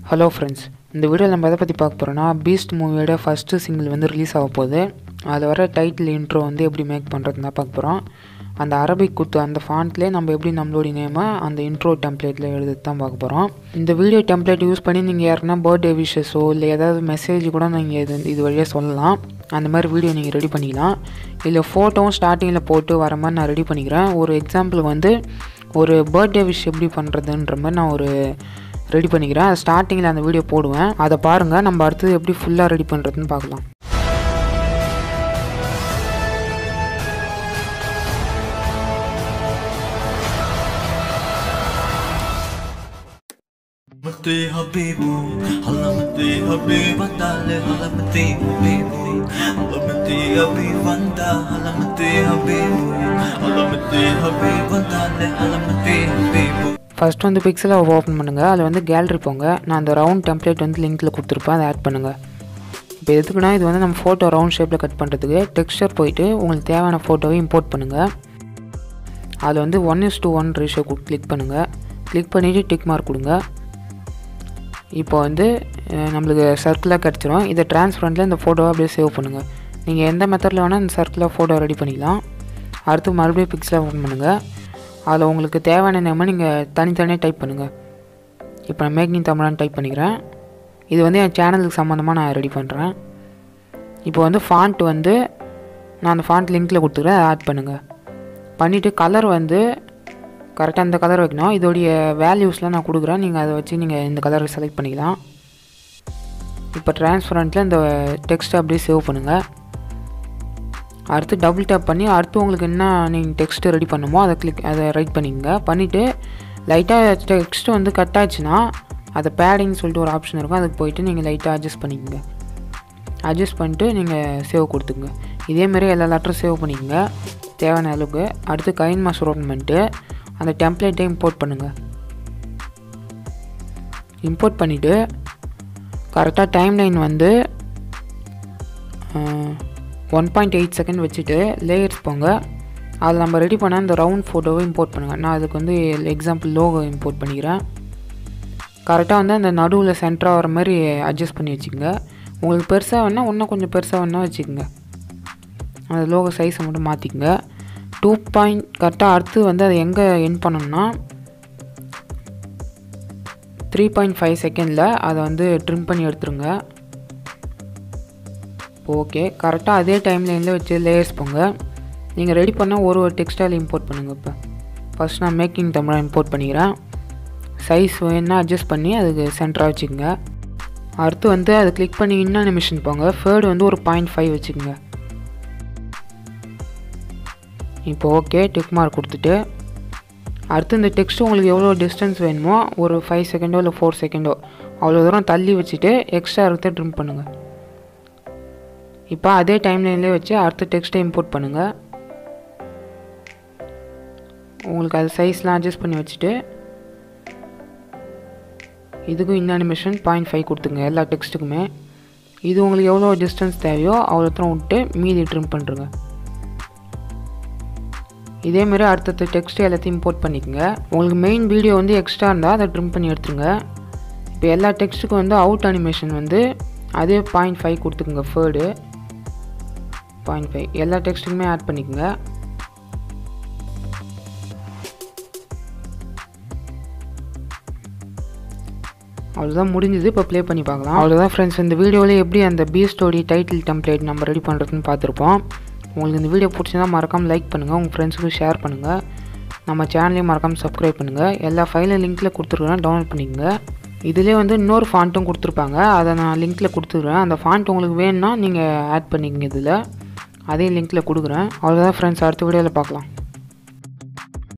hello friends இந்த வீடியோவில் நம்ம எதை பற்றி பார்க்க போகிறோன்னா பீஸ்ட் மூவியோட ஃபஸ்ட்டு சிங்கிள் வந்து ரிலீஸ் ஆக போகுது அதில் வர டைட்டில் இன்ட்ரோ வந்து எப்படி மேக் பண்ணுறதுன்னு தான் பார்க்க போகிறோம் அந்த அரபிக் குத்து அந்த ஃபாண்ட்லேயே நம்ம எப்படி நம்மளுடைய நேமை அந்த இன்ட்ரோ டெம்ப்ளேட்டில் எழுதி தான் பார்க்க போகிறோம் இந்த வீடியோ டெம்ப்ளேட் யூஸ் பண்ணி நீங்கள் யாருன்னா பர்த்டே விஷஸோ இல்லை ஏதாவது மெசேஜ் கூட நீங்கள் இது இது வழியாக சொல்லலாம் அந்த மாதிரி வீடியோ நீங்கள் ரெடி பண்ணிக்கலாம் இல்லை ஃபோட்டோவும் ஸ்டார்டிங்கில் போட்டு வர மாதிரி நான் ரெடி பண்ணிக்கிறேன் ஒரு எக்ஸாம்பிள் வந்து ஒரு பர்த்டே விஷ் எப்படி பண்ணுறதுன்ற மாதிரி நான் ஒரு ரெடி பண்ணிக்கிறேன் அது ஸ்டார்டிங்கில் அந்த வீடியோ போடுவேன் அதை பாருங்கள் நம்ம அடுத்தது எப்படி ஃபுல்லாக ரெடி பண்ணுறதுன்னு பார்க்கலாம் متي حبيبو هلا متي حبيب دال هلا متي حبيبو هلا متي حبيب دال هلا متي حبيبو هلا متي حبيب دال هلا متي حبيبو ஃபஸ்ட் வந்து பிக்சலை ஓப்பன் பண்ணுங்கள் அதில் வந்து கேலரி போங்க நான் அந்த ரவுண்ட் டெம்ப்ளேட் வந்து லிங்க்கில் கொடுத்துருப்பேன் அதை ஆட் பண்ணுங்கள் இப்போ எதுக்குன்னா இது வந்து நம்ம ஃபோட்டோ ரவுண்ட் ஷேப்பில் கட் பண்ணுறதுக்கு டெக்ஸ்டர் போயிட்டு உங்களுக்கு தேவையான ஃபோட்டோவை இம்போர்ட் பண்ணுங்கள் அதில் வந்து one is two one ratio click பண்ணுங்கள் கிளிக் பண்ணிவிட்டு டிக் மார்க் கொடுங்க இப்போ வந்து அஹ், நம்மளுக்கு சர்க்கிளாக கிடச்சிரும் இதை டிரான்ஸ்பரண்ட்டில் இந்த ஃபோட்டோவை அப்படியே சேவ் பண்ணுங்கள் நீங்கள் எந்த மெத்தடில் வேணால் இந்த சர்க்கிளாக ஃபோட்டோ ரெடி பண்ணிக்கலாம் அடுத்து மறுபடியும் பிக்சலாக ஓப்பன் பண்ணுங்கள் அதில் உங்களுக்கு தேவையான நேமை நீங்கள் தனித்தனியாக டைப் பண்ணுங்கள் இப்போ நான் மேக்கிங் தமிழான்னு டைப் பண்ணிக்கிறேன் இது வந்து என் சேனலுக்கு சம்மந்தமாக நான் ரெடி பண்ணுறேன் இப்போ வந்து ஃபாண்ட் வந்து நான் அந்த ஃபாண்ட் லிங்க்கில் கொடுத்துக்கிறேன் அதை ஆட் பண்ணுங்கள் பண்ணிவிட்டு கலர் வந்து கரெக்டாக இந்த கலர் வைக்கணும் இதோடைய வேல்யூஸ்லாம் நான் கொடுக்குறேன் நீங்கள் அதை வச்சு நீங்கள் இந்த கலரை செலக்ட் பண்ணிக்கலாம் இப்போ டிரான்ஸ்பரண்ட்டில் இந்த டெக்ஸ்ட்டை அப்படியே சேவ் பண்ணுங்கள் அடுத்து டபுள் டேப் பண்ணி அடுத்து உங்களுக்கு என்ன நீங்கள் டெக்ஸ்ட்டு ரெடி பண்ணுமோ அதை கிளிக் அதை ரைட் பண்ணிக்கங்க பண்ணிவிட்டு லைட்டாக டெக்ஸ்ட்டு வந்து கட் ஆச்சுன்னா அதை பேடிங் சொல்லிட்டு ஒரு ஆப்ஷன் இருக்கும் அதுக்கு போயிட்டு நீங்கள் லைட்டாக அட்ஜஸ்ட் பண்ணிக்கங்க அட்ஜஸ்ட் பண்ணிட்டு நீங்கள் சேவ் கொடுத்துங்க இதேமாரி எல்லா லெட்டரும் சேவ் பண்ணிக்கங்க தேவையான அளவுக்கு அடுத்து கைன் மாஸ்டர் ஓப்பன் பண்ணிட்டு அந்த டெம்ப்ளேட்டை இம்போர்ட் பண்ணுங்கள் இம்போர்ட் பண்ணிவிட்டு கரெக்டாக டைம் லைன் வந்து ஒன் பாயிண்ட் எயிட் செகண்ட் வச்சுட்டு லேயர்ஸ் போங்க அதில் நம்ம ரெடி பண்ண இந்த ரவுண்ட் ஃபோட்டோவை இம்போர்ட் பண்ணுங்கள் நான் அதுக்கு வந்து எக்ஸாம்பிள் லோகோ இம்போர்ட் பண்ணிக்கிறேன் கரெக்டாக வந்து அந்த நடுவில் சென்டராக வர மாதிரி அட்ஜஸ்ட் பண்ணி வச்சுக்கோங்க உங்களுக்கு பெருசாக வேணால் இன்னும் கொஞ்சம் பெருசாக வேணால் வச்சுக்கோங்க அந்த லோகோ சைஸை மட்டும் மாற்றிக்கங்க டூ பாயிண்ட் கரெக்டாக அடுத்து வந்து அதை எங்கே என் பண்ணணும்னா த்ரீ பாயிண்ட் ஃபைவ் செகண்டில் அதை வந்து ட்ரிம் பண்ணி எடுத்துருங்க ஓகே கரெக்டாக அதே டைம் லைனில் வச்சு லேயர்ஸ் போங்க நீங்கள் ரெடி பண்ணால் ஒரு ஒரு டெக்ஸ்டைல் இம்போர்ட் பண்ணுங்கள் இப்போ ஃபஸ்ட் நான் மேக்கிங் தமிழாக இம்போர்ட் பண்ணிக்கிறேன் சைஸ் வேணா அட்ஜஸ்ட் பண்ணி அதுக்கு சென்டராக வச்சுக்கோங்க அடுத்து வந்து அதை கிளிக் பண்ணி இன்னும் அனிமேஷன் போங்க ஃபேர்டு வந்து ஒரு பாயிண்ட் ஃபைவ் வச்சுக்கோங்க இப்போ ஓகே டிக் மார்க் கொடுத்துட்டு அடுத்து இந்த டெக்ஸ்ட் உங்களுக்கு எவ்வளோ டிஸ்டன்ஸ் வேணுமோ ஒரு ஃபைவ் செகண்டோ இல்லை ஃபோர் செகண்டோ அவ்வளோ தூரம் தள்ளி வச்சுட்டு எக்ஸ்ட்ரா இருக்கிறத ட்ரிம் பண்ணுங்கள் இப்போ அதே டைம் லைன்லேயே வச்சு அடுத்த டெக்ஸ்ட்டை இம்போர்ட் பண்ணுங்கள் உங்களுக்கு அது சைஸ்லாம் அட்ஜஸ்ட் பண்ணி வச்சுட்டு இதுக்கும் இந்த அனிமேஷன் பாயிண்ட் ஃபைவ் கொடுத்துங்க எல்லா டெக்ஸ்ட்டுக்குமே இது உங்களுக்கு எவ்வளோ டிஸ்டன்ஸ் தேவையோ அவ்வளோ தூரம் விட்டு மீதி ட்ரிம் பண்ணுறங்க இதேமாரி அடுத்தடுத்த டெக்ஸ்ட் எல்லாத்தையும் இம்போர்ட் பண்ணிக்கோங்க உங்களுக்கு மெயின் வீடியோ வந்து எக்ஸ்ட்ரா இருந்தால் அதை ட்ரிம் பண்ணி எடுத்துருங்க இப்போ எல்லா டெக்ஸ்ட்டுக்கும் வந்து அவுட் அனிமேஷன் வந்து அதே பாயிண்ட் ஃபைவ் கொடுத்துக்குங்க ஃபேர்டு பாயிண்ட் ஃபைவ் எல்லா டெக்ஸ்ட்டுக்குமே ஆட் பண்ணிக்கோங்க அவ்வளோதான் முடிஞ்சது இப்போ ப்ளே பண்ணி பார்க்கலாம் அவ்வளோதான் ஃப்ரெண்ட்ஸ் இந்த வீடியோவில் எப்படி அந்த பி ஸ்டோரி டைட்டில் டெம்ப்ளேட் நம்ம ரெடி பண்ணுறதுன்னு பார்த்துருப்போம் உங்களுக்கு இந்த வீடியோ பிடிச்சிருந்தா மறக்காமல் லைக் பண்ணுங்கள் உங்கள் ஃப்ரெண்ட்ஸுக்கு ஷேர் பண்ணுங்கள் நம்ம சேனலையும் மறக்காமல் சப்ஸ்கிரைப் பண்ணுங்கள் எல்லா ஃபைலும் லிங்க்கில் கொடுத்துருக்குறேன் டவுன்லோட் பண்ணிக்கோங்க இதிலே வந்து இன்னொரு ஃபாண்ட்டும் கொடுத்துருப்பாங்க அதை நான் லிங்க்கில் கொடுத்துருக்குறேன் அந்த ஃபாண்ட் உங்களுக்கு வேணும்னா நீங்கள் ஆட் பண்ணிக்கங்க இதில் அதே லிங்க்கில் கொடுக்குறேன் அவ்வளோதான் ஃப்ரெண்ட்ஸ் அடுத்த வீடியோவில் பார்க்கலாம்